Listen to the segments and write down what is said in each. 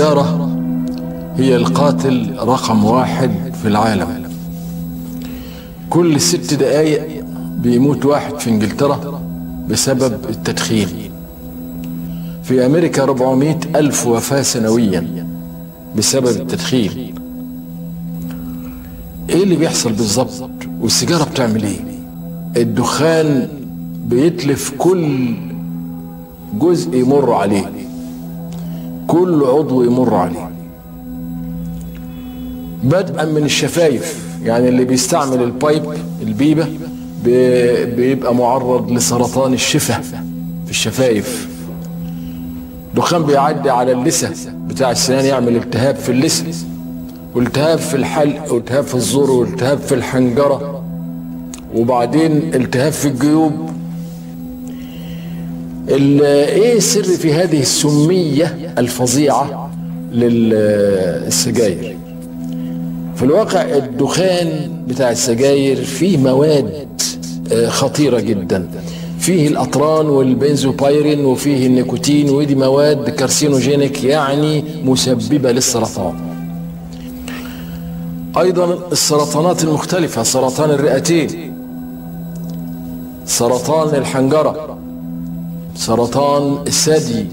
السيارة هي القاتل رقم واحد في العالم كل ست دقايق بيموت واحد في انجلترا بسبب التدخين في امريكا 400 الف وفاة سنويا بسبب التدخين ايه اللي بيحصل بالظبط والسيجارة بتعمل ايه الدخان بيتلف كل جزء يمر عليه كل عضو يمر عليه بدءا من الشفايف يعني اللي بيستعمل البايب البيبة بي- بيبقى معرض لسرطان الشفة في الشفايف دخان بيعدي على اللثة بتاع السنان يعمل التهاب في اللثة والتهاب في الحلق والتهاب في الزور والتهاب في الحنجرة وبعدين التهاب في الجيوب ال- ايه السر في هذه السمية الفظيعة للسجاير في الواقع الدخان بتاع السجاير فيه مواد آه، خطيرة جدا فيه الأطران والبنزوبايرين وفيه النيكوتين ودي مواد كارسينوجينيك يعني مسببة للسرطان أيضا السرطانات المختلفة سرطان الرئتين سرطان الحنجرة سرطان الثدي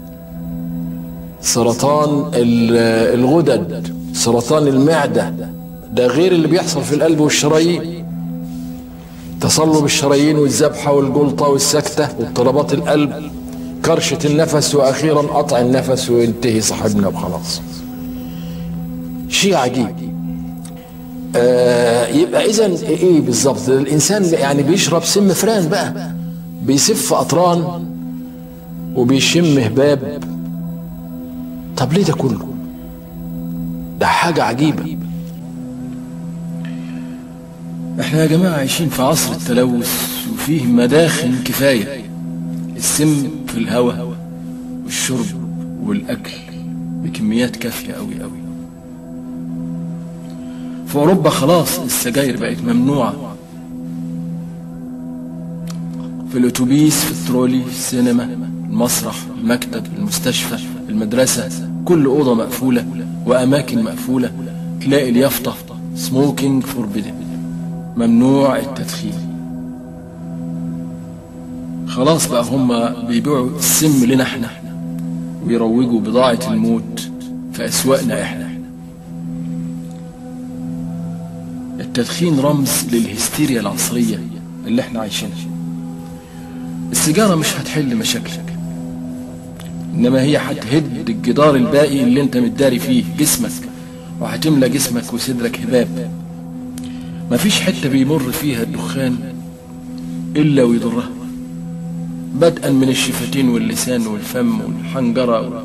سرطان ال- الغدد سرطان المعدة ده غير اللي بيحصل في القلب والشرايين تصلب الشرايين والذبحة والجلطة والسكتة واضطرابات القلب كرشة النفس وأخيرا قطع النفس وينتهي صاحبنا وخلاص شيء عجيب آه يبقى إذا إيه بالظبط الإنسان يعني بيشرب سم فران بقى بيسف أطران وبيشم هباب طب ليه ده كله ده حاجة عجيبة احنا يا جماعة عايشين في عصر التلوث وفيه مداخن كفاية السم في الهواء والشرب والأكل بكميات كافية أوي أوي في أوروبا خلاص السجاير بقت ممنوعة في الأتوبيس في الترولي في السينما المسرح المكتب المستشفى المدرسة كل أوضة مقفولة وأماكن مقفولة تلاقي اليافطة سموكينج فوربيدن ممنوع التدخين خلاص بقى هم بيبيعوا السم لنا احنا ويروجوا بضاعة الموت في أسواقنا احنا التدخين رمز للهستيريا العصرية اللي احنا عايشينها السيجارة مش هتحل مشاكلك انما هي هتهد الجدار الباقي اللي انت متداري فيه جسمك وهتملى جسمك وصدرك هباب مفيش حتة بيمر فيها الدخان إلا ويضرها بدءا من الشفتين واللسان والفم والحنجرة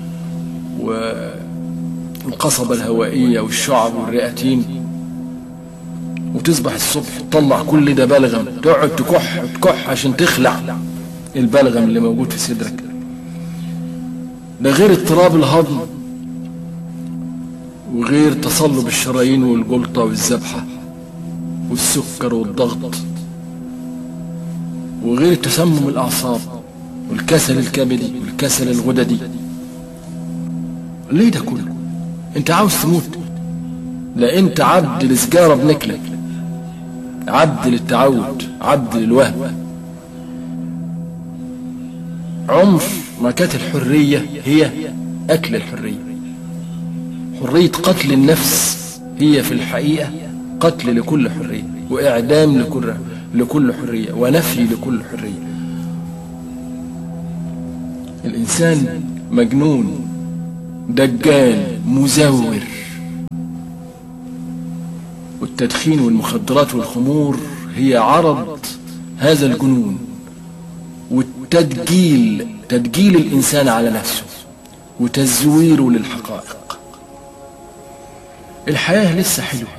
والقصبة الهوائية والشعب والرئتين وتصبح الصبح تطلع كل ده بلغم تقعد تكح تكح عشان تخلع البلغم اللي موجود في صدرك ده غير اضطراب الهضم وغير تصلب الشرايين والجلطة والذبحة والسكر والضغط وغير تسمم الأعصاب والكسل الكبدي والكسل الغددي ليه ده كله انت عاوز تموت لا انت عبد لسجارة بنكلك عبد للتعود عبد للوهم عمر ما كانت الحرية هي أكل الحرية حرية قتل النفس هي في الحقيقة قتل لكل حرية وإعدام لكل لكل حرية ونفي لكل حرية الإنسان مجنون دجال مزور والتدخين والمخدرات والخمور هي عرض هذا الجنون والتدجيل تدجيل الإنسان على نفسه وتزويره للحقائق الحياة لسه حلوة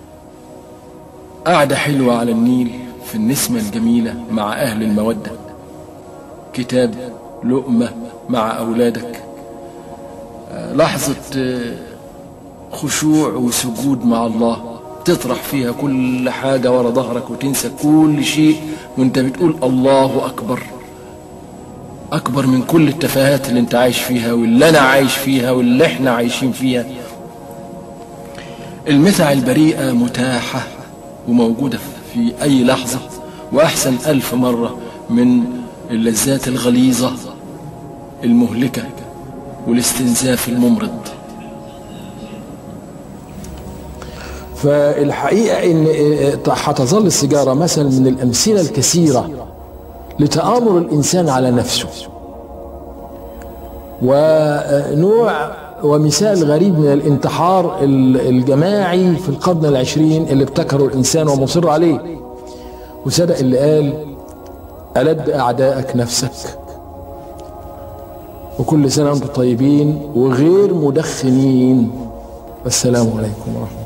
قعدة حلوة على النيل في النسمة الجميلة مع أهل المودة كتاب لقمة مع أولادك آه، لحظة آه، خشوع وسجود مع الله تطرح فيها كل حاجة ورا ظهرك وتنسى كل شيء وانت بتقول الله أكبر أكبر من كل التفاهات اللي أنت عايش فيها واللي أنا عايش فيها واللي إحنا عايشين فيها المتع البريئة متاحة وموجودة في أي لحظة وأحسن ألف مرة من اللذات الغليظة المهلكة والاستنزاف الممرض فالحقيقة إن هتظل السيجارة مثلا من الأمثلة الكثيرة لتآمر الإنسان على نفسه ونوع ومثال غريب من الانتحار الجماعي في القرن العشرين اللي ابتكره الإنسان ومصر عليه وصدق اللي قال ألد أعدائك نفسك وكل سنة وانتم طيبين وغير مدخنين والسلام عليكم ورحمة الله